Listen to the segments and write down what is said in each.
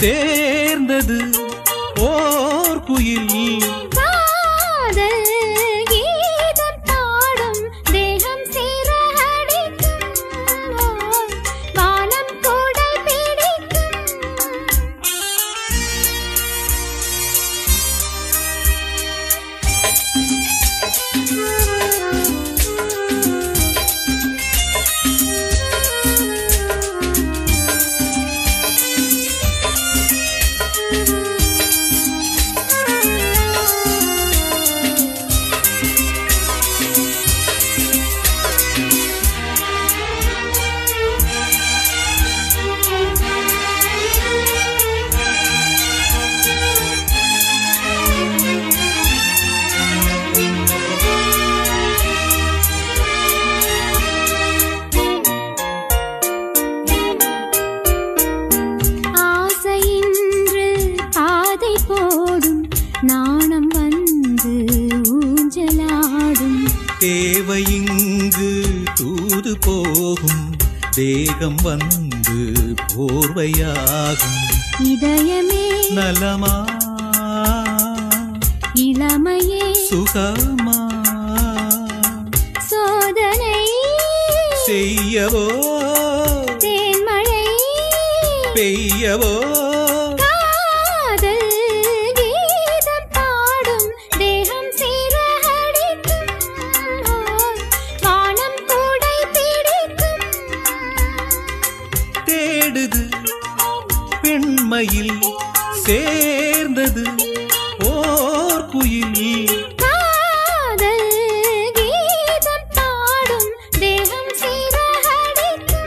சேர்ந்தது ஓர் குயில் காதல் கீதம் பாடும் தேகம் சீரடிக்கும் வானம் கூடை பிடிக்கும் ஆசையின்று பாதை போடும் நாணம் வந்து ஊஞ்சலாடும் தேவையிங்கு தூது போகும் தேகம் வந்து போர்வையாகும் இதயமே நலமா இளமையே சுகமா சோதனை செய்யவோ தேன்மழை பெய்யவோ காதல் கீதம் பாடும் தேகம் சீரடிக்கும் வானம் கூடை பிடிக்கும் தேடுது பெண்மையில் சேர்ந்தது ஓர் குயில் காதல் கீதம் பாடும் தேகம் சீரடிக்கும்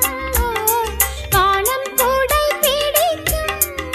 வானம் கூடை பிடிக்கும்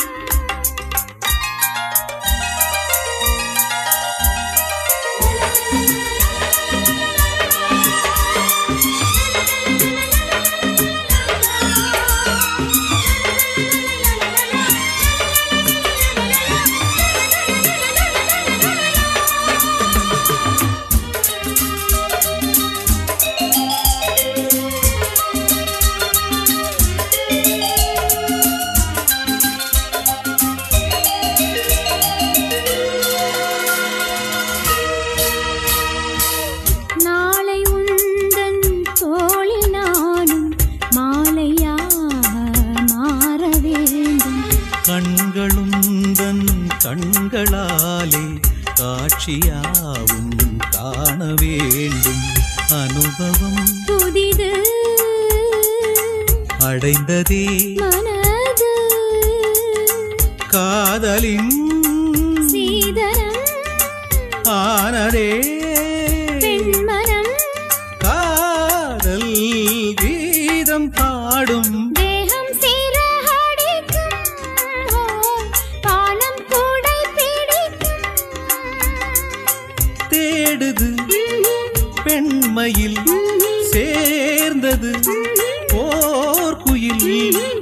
நாளை உந்தன் தோளில் நானும் மாலையாக மாற வேண்டும் கண்களுந்தன் கண்களாலே காட்சியாவும் காண வேண்டும் அனுபவம் புதிது அடைந்ததே மனது காதலின் சீதனம் ஆனதே பெண்மனம் காதல் கீதம் பாடும் தேகம் சீரடிக்கும் வானம் கூடை பிடிக்கும் தேடுது பெண்மையில் சேர்ந்தது ஓர் குயில்